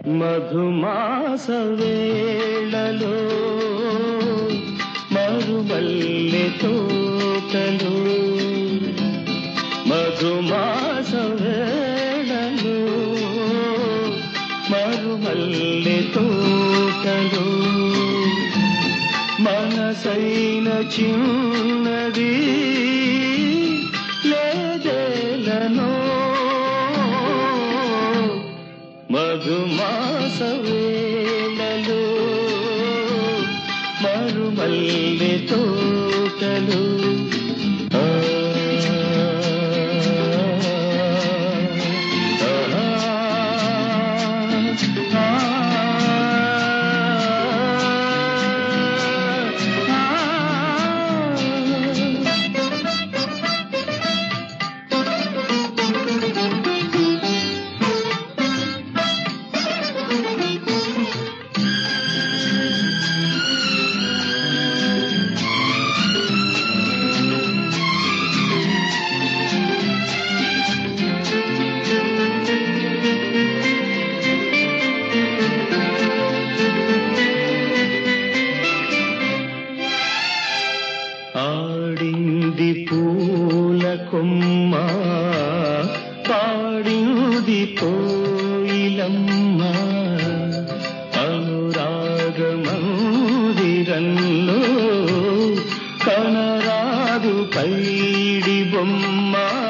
మధుమాస వేళలో మరుమల్లె తోటలో మధుమాస వేళలో మరుమల్లె తోటలో మనసైన చిన్నది లేదేలనో మధుమాస వేళలో మరుమల్లె తోటలు ఆ, ఆ, ఆ, ఆ. ఆడింది పూల కొమ్మ పాడింది కోయిలమ్మ అనురాగ మందిరంలో కనరాదు పైడి బొమ్మ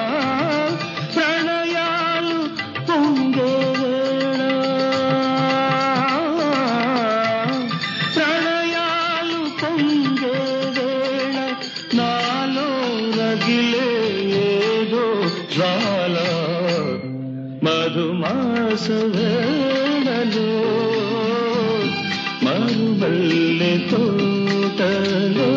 ప్రణయాలు పొంగే వేళ ప్రణయాలు పొంగే వేళ నాలో రగిలే ఏదో జ్వాల మధుమాస వేళలో మరుబల్లె తోటలో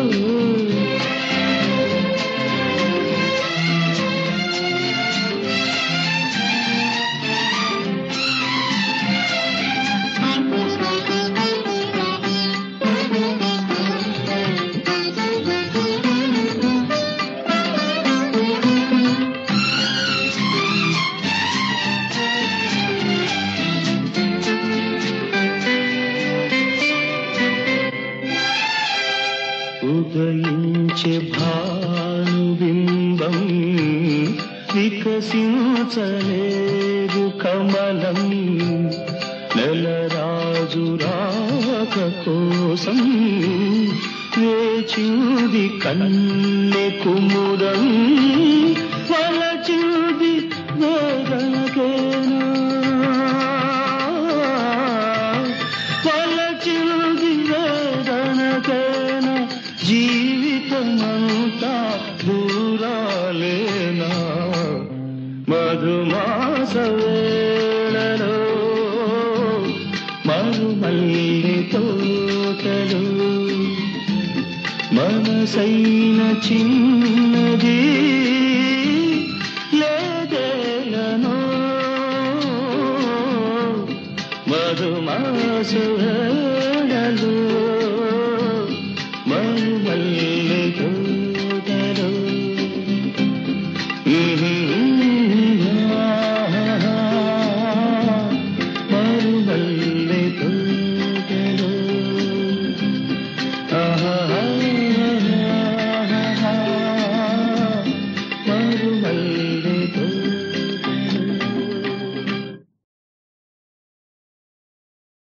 ఉదయించే భానుబింబం వికసించలేదు కమలం నెలరాజు రాక కోసం వేచింది కన్నె కుముదం వలచింది వేదనకేనా వలచింది వేదనకేన జీవితమంతా దూరాలేనా మధుమాస వేళలో మరుమల్లి తోటలు మనసైన చిన్నది లేదేలనో మధుమాస వేళలో మరుమల్లి తోటలు మరుమల్లి